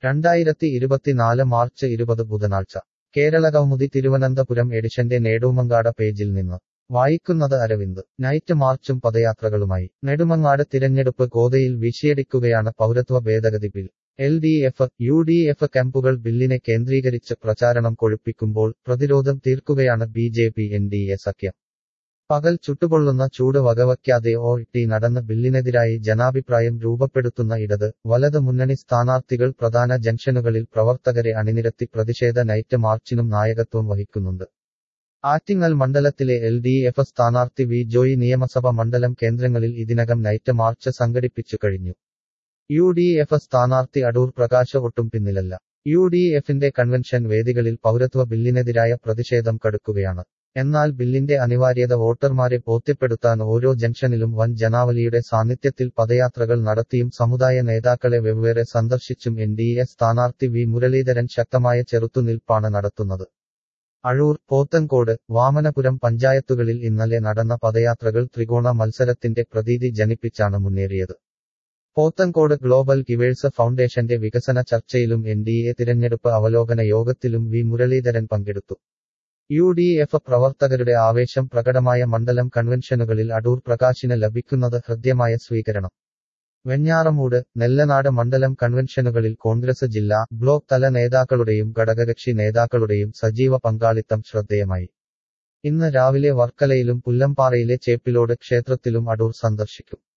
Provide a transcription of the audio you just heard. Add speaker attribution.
Speaker 1: രണ്ടായിരത്തി ഇരുപത്തിനാല് മാർച്ച് ഇരുപത് ബുധനാഴ്ച കേരള കൗമുദി തിരുവനന്തപുരം എഡിഷന്റെ നേടൂമങ്ങാട് പേജിൽ നിന്ന് വായിക്കുന്നത് അരവിന്ദ് നൈറ്റ് മാർച്ചും പദയാത്രകളുമായി നെടുമങ്ങാട് തിരഞ്ഞെടുപ്പ് ഗോതയിൽ വീശിയടിക്കുകയാണ് പൗരത്വ ഭേദഗതി bill L D F U D F ക്യാമ്പുകൾ ബില്ലിനെ കേന്ദ്രീകരിച്ച് പ്രചാരണം കൊഴുപ്പിക്കുമ്പോൾ പ്രതിരോധം തീർക്കുകയാണ് B J P N D A സഖ്യം പകൽ ചുട്ടുപൊള്ളുന്ന ചൂട് വകവയ്ക്കാതെ ഓ ടി നടന്ന് ബില്ലിനെതിരായി ജനാഭിപ്രായം രൂപപ്പെടുത്തുന്ന ഇടത് വലത് മുന്നണി സ്ഥാനാർത്ഥികൾ പ്രധാന ജംഗ്ഷനുകളിൽ പ്രവർത്തകരെ അണിനിരത്തി പ്രതിഷേധ നൈറ്റ് മാർച്ചിനും നായകത്വം വഹിക്കുന്നുണ്ട് ആറ്റിങ്ങൽ മണ്ഡലത്തിലെ എൽ ഡി എഫ് സ്ഥാനാർത്ഥി വി ജോയി നിയമസഭ മണ്ഡലം കേന്ദ്രങ്ങളിൽ ഇതിനകം നൈറ്റ് മാർച്ച് സംഘടിപ്പിച്ചു കഴിഞ്ഞു യു ഡി എഫ് സ്ഥാനാർത്ഥി അടൂർ പ്രകാശ് ഒട്ടും പിന്നിലല്ല യു ഡി എഫിന്റെ കൺവെൻഷൻ വേദികളിൽ പൗരത്വ ബില്ലിനെതിരായ പ്രതിഷേധം കടുക്കുകയാണ് എന്നാൽ ബില്ലിന്റെ അനിവാര്യത വോട്ടർമാരെ ബോധ്യപ്പെടുത്താൻ ഓരോ ജംഗ്ഷനിലും വൻ ജനാവലിയുടെ സാന്നിധ്യത്തിൽ പദയാത്രകൾ നടത്തിയും സമുദായ നേതാക്കളെ വെവ്വേറെ സന്ദർശിച്ചും എൻ ഡി എ സ്ഥാനാർത്ഥി വി മുരളീധരൻ ശക്തമായ ചെറുത്തുനിൽപ്പാണ് നടത്തുന്നത് അഴൂർ പോത്തൻകോട് വാമനപുരം പഞ്ചായത്തുകളിൽ ഇന്നലെ നടന്ന പദയാത്രകൾ ത്രികോണ മത്സരത്തിന്റെ പ്രതീതി ജനിപ്പിച്ചാണ് മുന്നേറിയത് പോത്തൻകോട് ഗ്ലോബൽ ഗിവേഴ്സ് ഫൗണ്ടേഷന്റെ വികസന ചർച്ചയിലും എൻ ഡി എ തിരഞ്ഞെടുപ്പ് അവലോകന യോഗത്തിലും വി മുരളീധരൻ പങ്കെടുത്തു യു ഡി എഫ് പ്രവർത്തകരുടെ ആവേശം പ്രകടമായ മണ്ഡലം കൺവെൻഷനുകളിൽ അടൂർ പ്രകാശിന് ലഭിക്കുന്നത് ഹൃദ്യമായ സ്വീകരണം വെഞ്ഞാറമൂട് നെല്ലനാട് മണ്ഡലം കൺവെൻഷനുകളിൽ കോൺഗ്രസ് ജില്ലാ ബ്ലോക്ക് തല നേതാക്കളുടെയും ഘടകകക്ഷി നേതാക്കളുടെയും സജീവ പങ്കാളിത്തം ശ്രദ്ധേയമായി ഇന്ന് രാവിലെ വർക്കലയിലും പുല്ലമ്പാറയിലെ ചേപ്പിലോട് ക്ഷേത്രത്തിലും അടൂർ സന്ദർശിക്കും